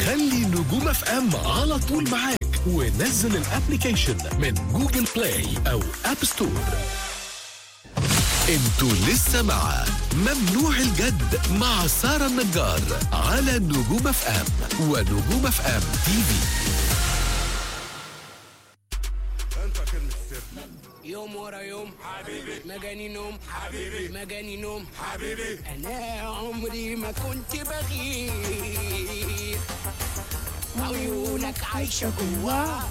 خلي نجوم اف ام على طول معاك ونزل الابليكيشن من جوجل بلاي او اب ستور انتوا لسه مع ممنوع الجد مع سارة النجار على نجوم اف ام ونجوم اف ام تي في يوم ورا يوم حبيبي ما جاني نوم حبيبي ما جاني نوم حبيبي انا عمري ما كنت بغير عيونك عايشة جواي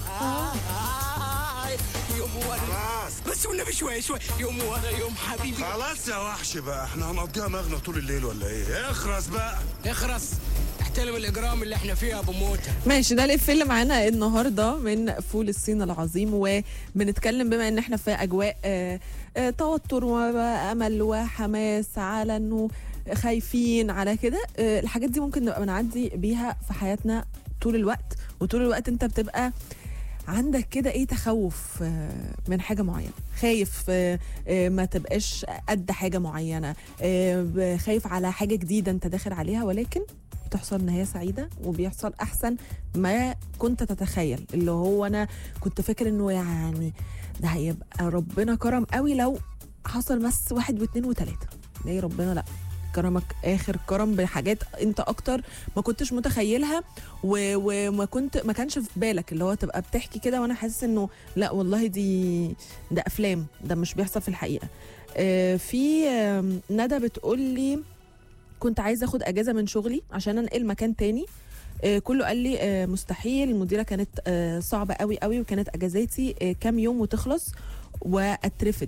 يوم ورا بس والنبي شوية شوية يوم ورا يوم حبيبي خلاص يا وحش بقى احنا هنقضيها مغنى طول الليل ولا ايه اخرس بقى اخرس احترم الاجرام اللي احنا فيه يا ابو موتى ماشي ده الإفيه اللي معانا النهارده من فول الصين العظيم وبنتكلم بما ان احنا في اجواء آه، آه، توتر وامل وحماس على انه خايفين على كده آه، الحاجات دي ممكن نبقى بنعدي بيها في حياتنا طول الوقت وطول الوقت انت بتبقى عندك كده ايه تخوف آه، من حاجه معينه خايف آه، آه، ما تبقاش قد حاجه معينه آه، خايف على حاجه جديده انت داخل عليها ولكن بتحصل نهايه سعيده وبيحصل احسن ما كنت تتخيل اللي هو انا كنت فاكر انه يعني ده هيبقى ربنا كرم قوي لو حصل بس واحد واثنين وثلاثه ليه ربنا لا كرمك اخر كرم بحاجات انت اكتر ما كنتش متخيلها و- وما كنت ما كانش في بالك اللي هو تبقى بتحكي كده وانا حاسس انه لا والله دي ده افلام ده مش بيحصل في الحقيقه آه، في آم، ندى بتقول لي كنت عايزه اخد اجازه من شغلي عشان انقل مكان تاني آه، كله قال لي آه، مستحيل المديره كانت آه، صعبه قوي قوي وكانت اجازاتي آه، كام يوم وتخلص واترفد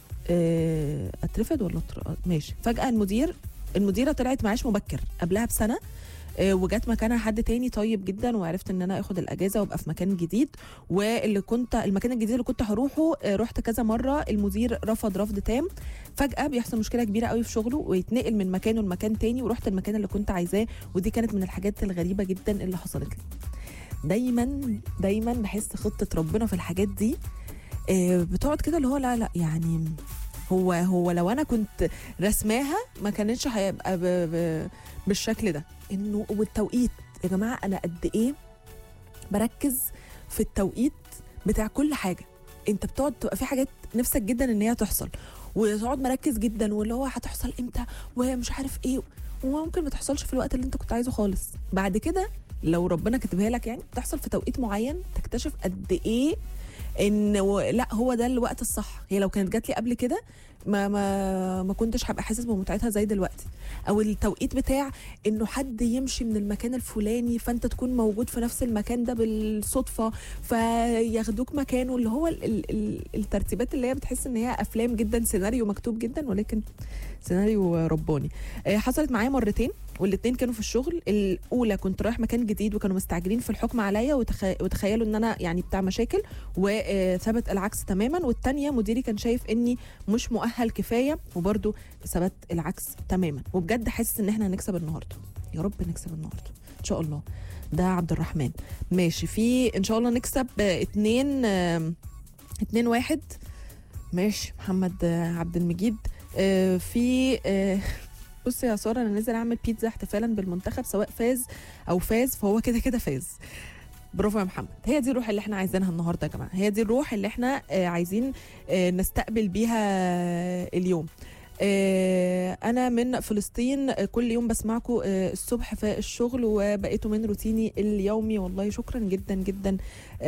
آه، اترفد ولا أتر- ماشي فجاه المدير المديره طلعت معاش مبكر قبلها بسنه آه، وجات مكانها حد تاني طيب جدا وعرفت ان انا اخد الاجازه وابقى في مكان جديد واللي كنت المكان الجديد اللي كنت هروحه آه، رحت كذا مره المدير رفض رفض تام فجاه بيحصل مشكله كبيره قوي في شغله ويتنقل من مكانه لمكان تاني ورحت المكان اللي كنت عايزاه ودي كانت من الحاجات الغريبه جدا اللي حصلت لي دايما دايما بحس خطه ربنا في الحاجات دي آه، بتقعد كده اللي هو لا لا يعني هو هو لو انا كنت رسماها ما كانتش هيبقى ب ب بالشكل ده انه والتوقيت يا جماعه انا قد ايه بركز في التوقيت بتاع كل حاجه انت بتقعد تبقى في حاجات نفسك جدا ان هي تحصل وتقعد مركز جدا واللي هو هتحصل امتى ومش عارف ايه وممكن ما تحصلش في الوقت اللي انت كنت عايزه خالص بعد كده لو ربنا كاتبها لك يعني تحصل في توقيت معين تكتشف قد ايه ان و- لا هو ده الوقت الصح هي لو كانت جات لي قبل كده ما ما ما كنتش هبقى حاسس بمتعتها زي دلوقتي او التوقيت بتاع انه حد يمشي من المكان الفلاني فانت تكون موجود في نفس المكان ده بالصدفه فياخدوك مكانه اللي هو ال ال ال الترتيبات اللي هي بتحس ان هي افلام جدا سيناريو مكتوب جدا ولكن سيناريو رباني آه، حصلت معايا مرتين والاثنين كانوا في الشغل الاولى كنت رايح مكان جديد وكانوا مستعجلين في الحكم عليا وتخ... وتخيلوا ان انا يعني بتاع مشاكل وثبت العكس تماما والتانية مديري كان شايف اني مش مؤهل كفايه وبرده ثبت العكس تماما وبجد حاسس ان احنا هنكسب النهارده يا رب نكسب النهارده ان شاء الله ده عبد الرحمن ماشي في ان شاء الله نكسب آه، اتنين آم، اتنين واحد ماشي محمد آه، عبد المجيد آه، في آه، بص يا ساره انا نازل اعمل بيتزا احتفالا بالمنتخب سواء فاز او فاز فهو كده كده فاز برافو يا محمد هي دي الروح اللي احنا عايزينها النهارده يا جماعه هي دي الروح اللي احنا آه، عايزين آه، نستقبل بيها اليوم آه، انا من فلسطين آه، كل يوم بسمعكم آه، الصبح في الشغل وبقيتوا من روتيني اليومي والله شكرا جدا جدا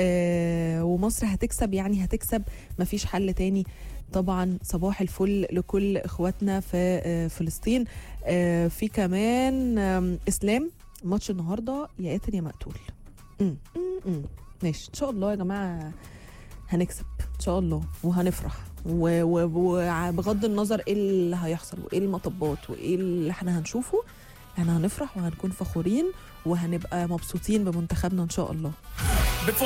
آه، ومصر هتكسب يعني هتكسب مفيش حل تاني طبعا صباح الفل لكل اخواتنا في آه، فلسطين آه، في كمان آم، اسلام ماتش النهارده يا قاتل يا مقتول مم، مم، مم. ماشي ان شاء الله يا جماعه هنكسب ان شاء الله وهنفرح و- و- وبغض النظر ايه اللي هيحصل وايه المطبات وايه اللي احنا هنشوفه احنا هنفرح وهنكون فخورين وهنبقى مبسوطين بمنتخبنا ان شاء الله